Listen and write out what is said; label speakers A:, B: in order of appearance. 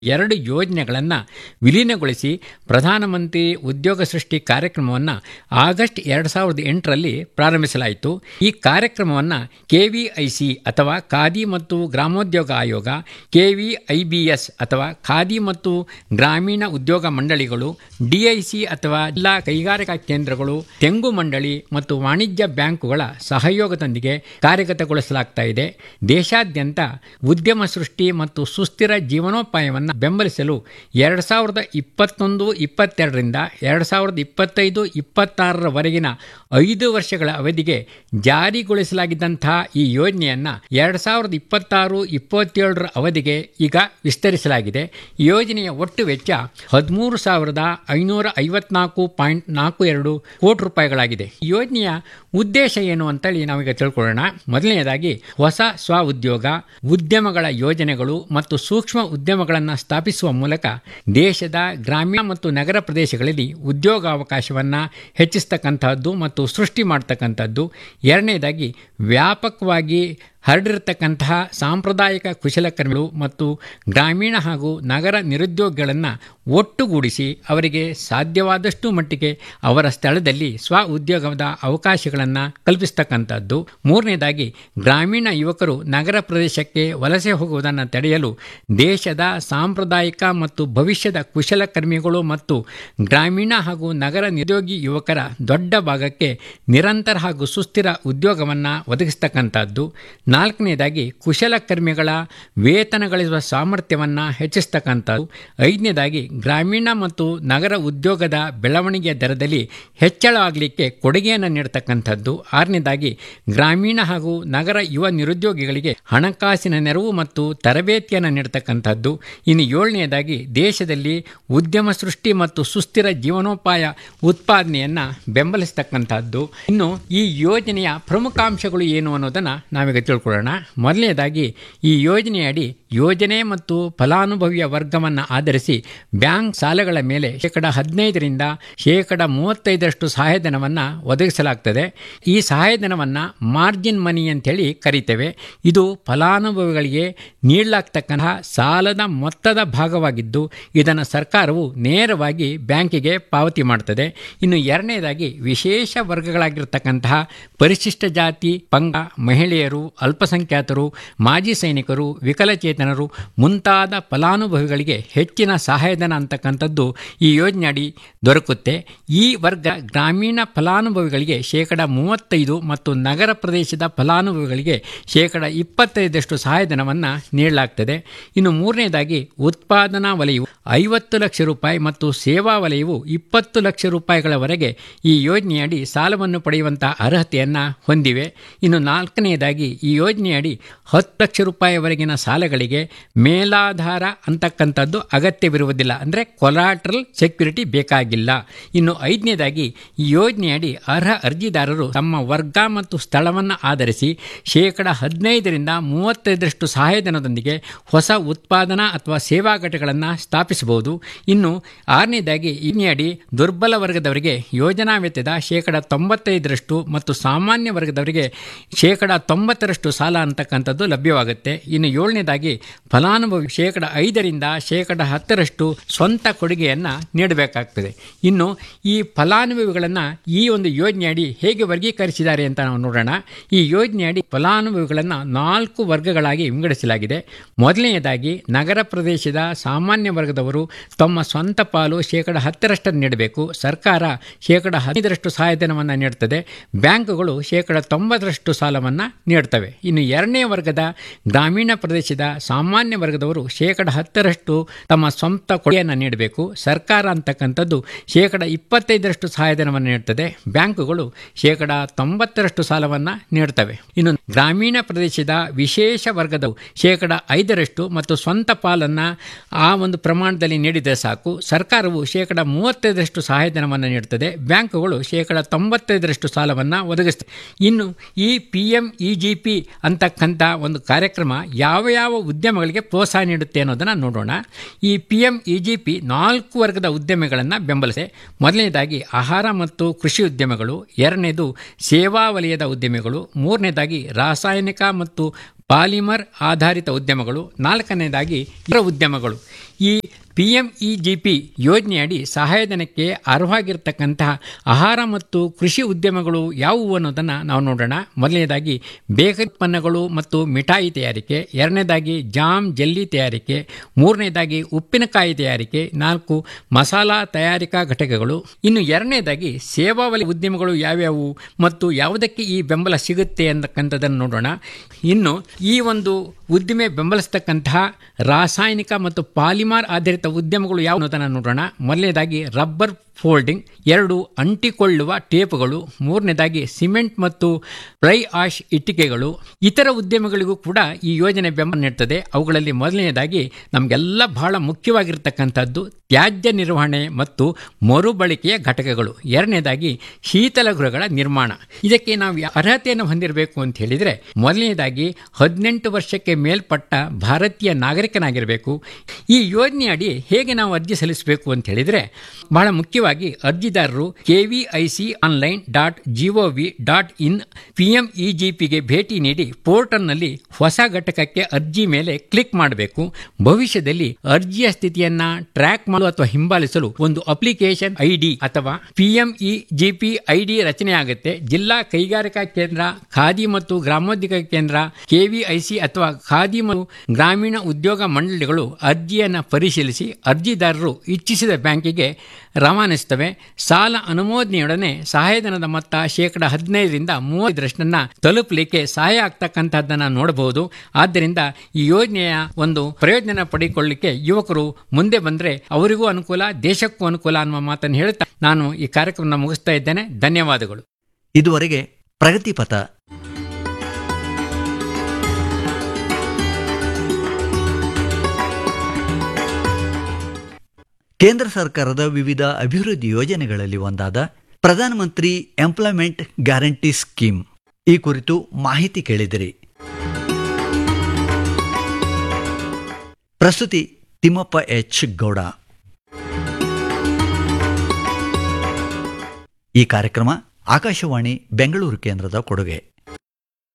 A: ಎರಡು ಯೋಜನೆಗಳನ್ನು ವಿಲೀನಗೊಳಿಸಿ ಪ್ರಧಾನಮಂತ್ರಿ ಉದ್ಯೋಗ ಸೃಷ್ಟಿ ಕಾರ್ಯಕ್ರಮವನ್ನು ಆಗಸ್ಟ್ ಎರಡು ಸಾವಿರದ ಎಂಟರಲ್ಲಿ ಪ್ರಾರಂಭಿಸಲಾಯಿತು ಈ ಕಾರ್ಯಕ್ರಮವನ್ನು ಕೆವಿಐಸಿ ಅಥವಾ ಖಾದಿ ಮತ್ತು ಗ್ರಾಮೋದ್ಯೋಗ ಆಯೋಗ ಕೆವಿಐಬಿಎಸ್ ಅಥವಾ ಖಾದಿ ಮತ್ತು ಗ್ರಾಮೀಣ ಉದ್ಯೋಗ ಮಂಡಳಿಗಳು ಡಿಐಸಿ ಅಥವಾ ಜಿಲ್ಲಾ ಕೈಗಾರಿಕಾ ಕೇಂದ್ರಗಳು ತೆಂಗು ಮಂಡಳಿ ಮತ್ತು ವಾಣಿಜ್ಯ ಬ್ಯಾಂಕುಗಳ ಸಹಯೋಗದೊಂದಿಗೆ ಕಾರ್ಯಗತಗೊಳಿಸಲಾಗ್ತಾ ಇದೆ ದೇಶಾದ್ಯಂತ ಉದ್ಯಮ ಸೃಷ್ಟಿ ಮತ್ತು ಸುಸ್ಥಿರ ಜೀವನೋಪಾಯವನ್ನು ಬೆಂಬಲಿಸಲು ಎರಡು ಸಾವಿರದ ಇಪ್ಪತ್ತೊಂದು ಇಪ್ಪತ್ತೆರಡರಿಂದ ಎರಡು ಸಾವಿರದ ಇಪ್ಪತ್ತೈದು ಇಪ್ಪತ್ತಾರರವರೆಗಿನ ಐದು ವರ್ಷಗಳ ಅವಧಿಗೆ ಜಾರಿಗೊಳಿಸಲಾಗಿದ್ದಂತಹ ಈ ಯೋಜನೆಯನ್ನು ಎರಡು ಸಾವಿರದ ಇಪ್ಪತ್ತಾರು ಇಪ್ಪತ್ತೇಳರ ಅವಧಿಗೆ ಈಗ ವಿಸ್ತರಿಸಲಾಗಿದೆ ಈ ಯೋಜನೆಯ ಒಟ್ಟು ವೆಚ್ಚ ಹದಿಮೂರು ಸಾವಿರದ ಐನೂರ ಐವತ್ನಾಲ್ಕು ಪಾಯಿಂಟ್ ನಾಲ್ಕು ಎರಡು ಕೋಟಿ ರೂಪಾಯಿಗಳಾಗಿದೆ ಈ ಯೋಜನೆಯ ಉದ್ದೇಶ ಏನು ಅಂತೇಳಿ ನಾವೀಗ ತಿಳ್ಕೊಳ್ಳೋಣ ಮೊದಲನೆಯದಾಗಿ ಹೊಸ ಸ್ವ ಉದ್ಯೋಗ ಉದ್ಯಮಗಳ ಯೋಜನೆಗಳು ಮತ್ತು ಸೂಕ್ಷ್ಮ ಉದ್ಯಮಗಳನ್ನು ಸ್ಥಾಪಿಸುವ ಮೂಲಕ ದೇಶದ ಗ್ರಾಮೀಣ ಮತ್ತು ನಗರ ಪ್ರದೇಶಗಳಲ್ಲಿ ಉದ್ಯೋಗಾವಕಾಶವನ್ನು ಹೆಚ್ಚಿಸ್ತಕ್ಕಂತಹದ್ದು ಮತ್ತು ಸೃಷ್ಟಿ ಮಾಡ್ತಕ್ಕಂಥದ್ದು ಎರಡನೇದಾಗಿ ವ್ಯಾಪಕವಾಗಿ ಹರಡಿರತಕ್ಕಂತಹ ಸಾಂಪ್ರದಾಯಿಕ ಕುಶಲಕರ್ಮಿಗಳು ಮತ್ತು ಗ್ರಾಮೀಣ ಹಾಗೂ ನಗರ ನಿರುದ್ಯೋಗಿಗಳನ್ನು ಒಟ್ಟುಗೂಡಿಸಿ ಅವರಿಗೆ ಸಾಧ್ಯವಾದಷ್ಟು ಮಟ್ಟಿಗೆ ಅವರ ಸ್ಥಳದಲ್ಲಿ ಸ್ವ ಉದ್ಯೋಗದ ಅವಕಾಶಗಳನ್ನು ಕಲ್ಪಿಸ್ತಕ್ಕಂಥದ್ದು ಮೂರನೇದಾಗಿ ಗ್ರಾಮೀಣ ಯುವಕರು ನಗರ ಪ್ರದೇಶಕ್ಕೆ ವಲಸೆ ಹೋಗುವುದನ್ನು ತಡೆಯಲು ದೇಶದ ಸಾಂಪ್ರದಾಯಿಕ ಮತ್ತು ಭವಿಷ್ಯದ ಕುಶಲಕರ್ಮಿಗಳು ಮತ್ತು ಗ್ರಾಮೀಣ ಹಾಗೂ ನಗರ ನಿರುದ್ಯೋಗಿ ಯುವಕರ ದೊಡ್ಡ ಭಾಗಕ್ಕೆ ನಿರಂತರ ಹಾಗೂ ಸುಸ್ಥಿರ ಉದ್ಯೋಗವನ್ನು ಒದಗಿಸ್ತಕ್ಕಂಥದ್ದು ನಾಲ್ಕನೇದಾಗಿ ಕುಶಲಕರ್ಮಿಗಳ ವೇತನ ಗಳಿಸುವ ಸಾಮರ್ಥ್ಯವನ್ನು ಹೆಚ್ಚಿಸ್ತಕ್ಕಂಥದ್ದು ಐದನೇದಾಗಿ ಗ್ರಾಮೀಣ ಮತ್ತು ನಗರ ಉದ್ಯೋಗದ ಬೆಳವಣಿಗೆಯ ದರದಲ್ಲಿ ಹೆಚ್ಚಳ ಆಗಲಿಕ್ಕೆ ಕೊಡುಗೆಯನ್ನು ನೀಡತಕ್ಕಂಥದ್ದು ಆರನೇದಾಗಿ ಗ್ರಾಮೀಣ ಹಾಗೂ ನಗರ ಯುವ ನಿರುದ್ಯೋಗಿಗಳಿಗೆ ಹಣಕಾಸಿನ ನೆರವು ಮತ್ತು ತರಬೇತಿಯನ್ನು ನೀಡತಕ್ಕಂಥದ್ದು ಇನ್ನು ಏಳನೆಯದಾಗಿ ದೇಶದಲ್ಲಿ ಉದ್ಯಮ ಸೃಷ್ಟಿ ಮತ್ತು ಸುಸ್ಥಿರ ಜೀವನೋಪಾಯ ಉತ್ಪಾದನೆಯನ್ನು ಬೆಂಬಲಿಸ್ತಕ್ಕಂಥದ್ದು ಇನ್ನು ಈ ಯೋಜನೆಯ ಪ್ರಮುಖಾಂಶಗಳು ಏನು ಅನ್ನೋದನ್ನು ನಾವೀಗ ತಿಳ್ಕೊಳ್ಳೋಣ ಮೊದಲನೇದಾಗಿ ಈ ಯೋಜನೆಯಡಿ ಯೋಜನೆ ಮತ್ತು ಫಲಾನುಭವಿಯ ವರ್ಗವನ್ನು ಆಧರಿಸಿ ಬ್ಯಾಂಕ್ ಸಾಲಗಳ ಮೇಲೆ ಶೇಕಡ ಹದಿನೈದರಿಂದ ಶೇಕಡ ಮೂವತ್ತೈದರಷ್ಟು ಸಹಾಯಧನವನ್ನು ಒದಗಿಸಲಾಗ್ತದೆ ಈ ಸಹಾಯಧನವನ್ನು ಮಾರ್ಜಿನ್ ಮನಿ ಅಂತೇಳಿ ಕರೀತೇವೆ ಇದು ಫಲಾನುಭವಿಗಳಿಗೆ ನೀಡಲಾಗ್ತಕ್ಕಂತಹ ಸಾಲದ ಮೊತ್ತದ ಭಾಗವಾಗಿದ್ದು ಇದನ್ನು ಸರ್ಕಾರವು ನೇರವಾಗಿ ಬ್ಯಾಂಕಿಗೆ ಪಾವತಿ ಮಾಡ್ತದೆ ಇನ್ನು ಎರಡನೇದಾಗಿ ವಿಶೇಷ ವರ್ಗಗಳಾಗಿರ್ತಕ್ಕಂತಹ ಪರಿಶಿಷ್ಟ ಜಾತಿ ಪಂಗ ಮಹಿಳೆಯರು ಅಲ್ಪಸಂಖ್ಯಾತರು ಮಾಜಿ ಸೈನಿಕರು ವಿಕಲಚೇತನರು ಮುಂತಾದ ಫಲಾನುಭವಿಗಳಿಗೆ ಹೆಚ್ಚಿನ ಸಹಾಯಧನ ಅಂತಕ್ಕಂಥದ್ದು ಈ ಯೋಜನೆಯಡಿ ದೊರಕುತ್ತೆ ಈ ವರ್ಗ ಗ್ರಾಮೀಣ ಫಲಾನುಭವಿಗಳಿಗೆ ಶೇಕಡ ಮೂವತ್ತೈದು ಮತ್ತು ನಗರ ಪ್ರದೇಶದ ಫಲಾನುಭವಿಗಳಿಗೆ ಶೇಕಡ ಇಪ್ಪತ್ತೈದಷ್ಟು ಸಹಾಯಧನವನ್ನು ನೀಡಲಾಗ್ತದೆ ಇನ್ನು ಮೂರನೇದಾಗಿ ಉತ್ಪಾದನಾ ವಲಯವು ಐವತ್ತು ಲಕ್ಷ ರೂಪಾಯಿ ಮತ್ತು ಸೇವಾ ವಲಯವು ಇಪ್ಪತ್ತು ಲಕ್ಷ ರೂಪಾಯಿಗಳವರೆಗೆ ಈ ಯೋಜನೆಯಡಿ ಸಾಲವನ್ನು ಪಡೆಯುವಂತಹ ಅರ್ಹತೆಯನ್ನು ಹೊಂದಿವೆ ಇನ್ನು ನಾಲ್ಕನೆಯದಾಗಿ ಈ ಯೋಜನೆಯಡಿ ಹತ್ತು ಲಕ್ಷ ರೂಪಾಯಿವರೆಗಿನ ಸಾಲಗಳಿಗೆ ಮೇಲಾಧಾರ ಅಂತಕ್ಕಂಥದ್ದು ಅಗತ್ಯವಿರುವುದಿಲ್ಲ ಅಂದರೆ ಕೊಲಾಟ್ರಲ್ ಸೆಕ್ಯೂರಿಟಿ ಬೇಕಾಗಿಲ್ಲ ಇನ್ನು ಐದನೇದಾಗಿ ಈ ಯೋಜನೆಯಡಿ ಅರ್ಹ ಅರ್ಜಿದಾರರು ತಮ್ಮ ವರ್ಗ ಮತ್ತು ಸ್ಥಳವನ್ನು ಆಧರಿಸಿ ಶೇಕಡ ಹದಿನೈದರಿಂದ ಮೂವತ್ತೈದರಷ್ಟು ಸಹಾಯಧನದೊಂದಿಗೆ ಹೊಸ ಉತ್ಪಾದನಾ ಅಥವಾ ಸೇವಾ ಘಟಕಗಳನ್ನು ಸ್ಥಾಪಿಸಬಹುದು ಇನ್ನು ಆರನೇದಾಗಿ ಯೋಜನೆಯಡಿ ದುರ್ಬಲ ವರ್ಗದವರಿಗೆ ಯೋಜನಾ ವೆಚ್ಚದ ಶೇಕಡ ತೊಂಬತ್ತೈದರಷ್ಟು ಮತ್ತು ಸಾಮಾನ್ಯ ವರ್ಗದವರಿಗೆ ಶೇಕಡ ತೊಂಬತ್ತರಷ್ಟು ಸಾಲ ಅಂತಕ್ಕಂಥದ್ದು ಲಭ್ಯವಾಗುತ್ತೆ ಇನ್ನು ಏಳನೇದಾಗಿ ಫಲಾನುಭವಿ ಶೇಕಡ ಐದರಿಂದ ಶೇಕಡ ಹತ್ತರಷ್ಟು ಸ್ವಂತ ಕೊಡುಗೆಯನ್ನು ನೀಡಬೇಕಾಗ್ತದೆ ಇನ್ನು ಈ ಫಲಾನುಭವಿಗಳನ್ನು ಈ ಒಂದು ಯೋಜನೆಯಡಿ ಹೇಗೆ ವರ್ಗೀಕರಿಸಿದ್ದಾರೆ ಅಂತ ನಾವು ನೋಡೋಣ ಈ ಯೋಜನೆಯಡಿ ಫಲಾನುಭವಿಗಳನ್ನು ನಾಲ್ಕು ವರ್ಗಗಳಾಗಿ ವಿಂಗಡಿಸಲಾಗಿದೆ ಮೊದಲನೆಯದಾಗಿ ನಗರ ಪ್ರದೇಶದ ಸಾಮಾನ್ಯ ವರ್ಗದವರು ತಮ್ಮ ಸ್ವಂತ ಪಾಲು ಶೇಕಡ ಹತ್ತರಷ್ಟನ್ನು ನೀಡಬೇಕು ಸರ್ಕಾರ ಶೇಕಡ ಹದಿನೈದರಷ್ಟು ಸಹಾಯಧನವನ್ನು ನೀಡುತ್ತದೆ ಬ್ಯಾಂಕುಗಳು ಶೇಕಡ ತೊಂಬತ್ತರಷ್ಟು ಸಾಲವನ್ನು ನೀಡ್ತವೆ ಇನ್ನು ಎರಡನೇ ವರ್ಗದ ಗ್ರಾಮೀಣ ಪ್ರದೇಶದ ಸಾಮಾನ್ಯ ವರ್ಗದವರು ಶೇಕಡ ಹತ್ತರಷ್ಟು ತಮ್ಮ ಸ್ವಂತ ಕೊಡುಗೆಯನ್ನು ನೀಡಬೇಕು ಸರ್ಕಾರ ಅಂತಕ್ಕಂಥದ್ದು ಶೇಕಡ ಇಪ್ಪತ್ತೈದರಷ್ಟು ಸಹಾಯಧನವನ್ನು ನೀಡುತ್ತದೆ ಬ್ಯಾಂಕುಗಳು ಶೇಕಡ ತೊಂಬತ್ತರಷ್ಟು ಸಾಲವನ್ನು ನೀಡ್ತವೆ ಇನ್ನು ಗ್ರಾಮೀಣ ಪ್ರದೇಶದ ವಿಶೇಷ ವರ್ಗದವು ಶೇಕಡ ಐದರಷ್ಟು ಮತ್ತು ಸ್ವಂತ ಪಾಲನ್ನು ಆ ಒಂದು ಪ್ರಮಾಣದಲ್ಲಿ ನೀಡಿದರೆ ಸಾಕು ಸರ್ಕಾರವು ಶೇಕಡ ಮೂವತ್ತೈದರಷ್ಟು ಸಹಾಯಧನವನ್ನು ನೀಡುತ್ತದೆ ಬ್ಯಾಂಕುಗಳು ಶೇಕಡ ತೊಂಬತ್ತೈದರಷ್ಟು ಸಾಲವನ್ನು ಒದಗಿಸ್ತವೆ ಇನ್ನು ಈ P M E G P ಅಂತಕ್ಕಂಥ ಒಂದು ಕಾರ್ಯಕ್ರಮ ಯಾವ ಯಾವ ಉದ್ಯೋಗ ಉದ್ಯಮಗಳಿಗೆ ಪ್ರೋತ್ಸಾಹ ನೀಡುತ್ತೆ ಅನ್ನೋದನ್ನು ನೋಡೋಣ ಈ P M E G P ನಾಲ್ಕು ವರ್ಗದ ಉದ್ಯಮಿಗಳನ್ನು ಬೆಂಬಲಿಸಿದೆ ಮೊದಲನೇದಾಗಿ ಆಹಾರ ಮತ್ತು ಕೃಷಿ ಉದ್ಯಮಗಳು ಎರಡನೇದು ಸೇವಾ ವಲಯದ ಉದ್ಯಮಿಗಳು ಮೂರನೇದಾಗಿ ರಾಸಾಯನಿಕ ಮತ್ತು ಪಾಲಿಮರ್ ಆಧಾರಿತ ಉದ್ಯಮಗಳು ನಾಲ್ಕನೇದಾಗಿ ಇತರ ಉದ್ಯಮಗಳು ಈ P M E G P ಯೋಜನೆಯಡಿ ಸಹಾಯಧನಕ್ಕೆ ಅರ್ಹವಾಗಿರ್ತಕ್ಕಂತಹ ಆಹಾರ ಮತ್ತು ಕೃಷಿ ಉದ್ಯಮಗಳು ಯಾವುವು ಅನ್ನೋದನ್ನು ನಾವು ನೋಡೋಣ ಮೊದಲನೇದಾಗಿ ಬೇಕರಿ ಉತ್ಪನ್ನಗಳು ಮತ್ತು ಮಿಠಾಯಿ ತಯಾರಿಕೆ ಎರಡನೇದಾಗಿ ಜಾಮ್ ಜೆಲ್ಲಿ ತಯಾರಿಕೆ ಮೂರನೇದಾಗಿ ಉಪ್ಪಿನಕಾಯಿ ತಯಾರಿಕೆ ನಾಲ್ಕು ಮಸಾಲಾ ತಯಾರಿಕಾ ಘಟಕಗಳು ಇನ್ನು ಎರಡನೇದಾಗಿ ಸೇವಾ ವಲಯ ಉದ್ಯಮಗಳು ಯಾವ್ಯಾವು ಮತ್ತು ಯಾವುದಕ್ಕೆ ಈ ಬೆಂಬಲ ಸಿಗುತ್ತೆ ಅಂತಕ್ಕಂಥದ್ದನ್ನು ನೋಡೋಣ ಇನ್ನು ಈ ಒಂದು ಉದ್ದಿಮೆ ಬೆಂಬಲಿಸ್ತಕ್ಕಂತಹ ರಾಸಾಯನಿಕ ಮತ್ತು ಪಾಲಿಮಾರ್ ಆಧಾರಿತ ಉದ್ಯಮಗಳು ಯಾವ ಅನ್ನೋದನ್ನು ನೋಡೋಣ ಮೊದಲನೇದಾಗಿ ರಬ್ಬರ್ ಫೋಲ್ಡಿಂಗ್ ಎರಡು ಅಂಟಿಕೊಳ್ಳುವ ಟೇಪುಗಳು ಮೂರನೇದಾಗಿ ಸಿಮೆಂಟ್ ಮತ್ತು ಫ್ರೈ ಆಶ್ ಇಟ್ಟಿಗೆಗಳು ಇತರ ಉದ್ಯಮಗಳಿಗೂ ಕೂಡ ಈ ಯೋಜನೆ ಬೆಂಬಲ ನೀಡುತ್ತದೆ ಅವುಗಳಲ್ಲಿ ಮೊದಲನೇದಾಗಿ ನಮಗೆಲ್ಲ ಬಹಳ ಮುಖ್ಯವಾಗಿರ್ತಕ್ಕಂಥದ್ದು ತ್ಯಾಜ್ಯ ನಿರ್ವಹಣೆ ಮತ್ತು ಮರುಬಳಕೆಯ ಘಟಕಗಳು ಎರಡನೇದಾಗಿ ಶೀತಲ ಗೃಹಗಳ ನಿರ್ಮಾಣ ಇದಕ್ಕೆ ನಾವು ಯಾ- ಅರ್ಹತೆಯನ್ನು ಹೊಂದಿರಬೇಕು ಅಂತ ಹೇಳಿದರೆ ಮೊದಲನೇದಾಗಿ ಹದಿನೆಂಟು ವರ್ಷಕ್ಕೆ ಮೇಲ್ಪಟ್ಟ ಭಾರತೀಯ ನಾಗರಿಕನಾಗಿರಬೇಕು ಈ ಯೋಜನೆಯಡಿ ಹೇಗೆ ನಾವು ಅರ್ಜಿ ಸಲ್ಲಿಸಬೇಕು ಅಂತ ಹೇಳಿದರೆ ಬಹಳ ಮುಖ್ಯವಾಗಿ ಅರ್ಜಿದಾರರು K V I C online dot gov dot in P M E G ಪಿಗೆ ಭೇಟಿ ನೀಡಿ ಪೋರ್ಟಲ್ನಲ್ಲಿ ಹೊಸ ಘಟಕಕ್ಕೆ ಅರ್ಜಿ ಮೇಲೆ ಕ್ಲಿಕ್ ಮಾಡಬೇಕು ಭವಿಷ್ಯದಲ್ಲಿ ಅರ್ಜಿಯ ಸ್ಥಿತಿಯನ್ನ ಟ್ರ್ಯಾಕ್ ಮಾಡಲು ಅಥವಾ ಹಿಂಬಾಲಿಸಲು ಒಂದು ಅಪ್ಲಿಕೇಶನ್ ಐಡಿ ಅಥವಾ P M E G P ID ರಚನೆ ಆಗುತ್ತೆ ಜಿಲ್ಲಾ ಕೈಗಾರಿಕಾ ಕೇಂದ್ರ ಖಾದಿ ಮತ್ತು ಗ್ರಾಮೋದ್ಯೋಗ ಕೇಂದ್ರ ಕೆವಿಐಸಿ ಅಥವಾ ಖಾದಿ ಮತ್ತು ಗ್ರಾಮೀಣ ಉದ್ಯೋಗ ಮಂಡಳಿಗಳು ಅರ್ಜಿಯನ್ನು ಪರಿಶೀಲಿಸಿ ಅರ್ಜಿದಾರರು ಇಚ್ಛಿಸಿದ ಬ್ಯಾಂಕಿಗೆ ರವಾನಿಸುತ್ತವೆ ಸಾಲ ಅನುಮೋದನೆಯೊಡನೆ ಸಹಾಯಧನದ ಮೊತ್ತ ಶೇಕಡ ಹದಿನೈದರಿಂದ ಮೂವತ್ತರಷ್ಟನ್ನ ತಲುಪಲಿಕ್ಕೆ ಸಹಾಯ ಆಗ್ತಕ್ಕಂಥದ್ದನ್ನು ನೋಡಬಹುದು ಆದ್ದರಿಂದ ಈ ಯೋಜನೆಯ ಒಂದು ಪ್ರಯೋಜನ ಪಡೆದುಕೊಳ್ಳಲಿಕ್ಕೆ ಯುವಕರು ಮುಂದೆ ಬಂದರೆ ಅವರಿಗೂ ಅನುಕೂಲ ದೇಶಕ್ಕೂ ಅನುಕೂಲ ಅನ್ನುವ ಮಾತನ್ನು ಹೇಳುತ್ತಾ ನಾನು ಈ ಕಾರ್ಯಕ್ರಮ ಮುಗಿಸ್ತಾ ಇದ್ದೇನೆ ಧನ್ಯವಾದಗಳು
B: ಇದುವರೆಗೆ ಪ್ರಗತಿಪಥ ಕೇಂದ್ರ ಸರ್ಕಾರದ ವಿವಿಧ ಅಭಿವೃದ್ಧಿ ಯೋಜನೆಗಳಲ್ಲಿ ಒಂದಾದ ಪ್ರಧಾನಮಂತ್ರಿ ಎಂಪ್ಲಾಯ್ಮೆಂಟ್ ಗ್ಯಾರಂಟಿ ಸ್ಕೀಮ್ ಈ ಕುರಿತು ಮಾಹಿತಿ ಕೇಳಿದಿರಿ ಪ್ರಸ್ತುತಿ ತಿಮ್ಮಪ್ಪ ಎಚ್ ಗೌಡ ಈ ಕಾರ್ಯಕ್ರಮ ಆಕಾಶವಾಣಿ ಬೆಂಗಳೂರು ಕೇಂದ್ರದ ಕೊಡುಗೆ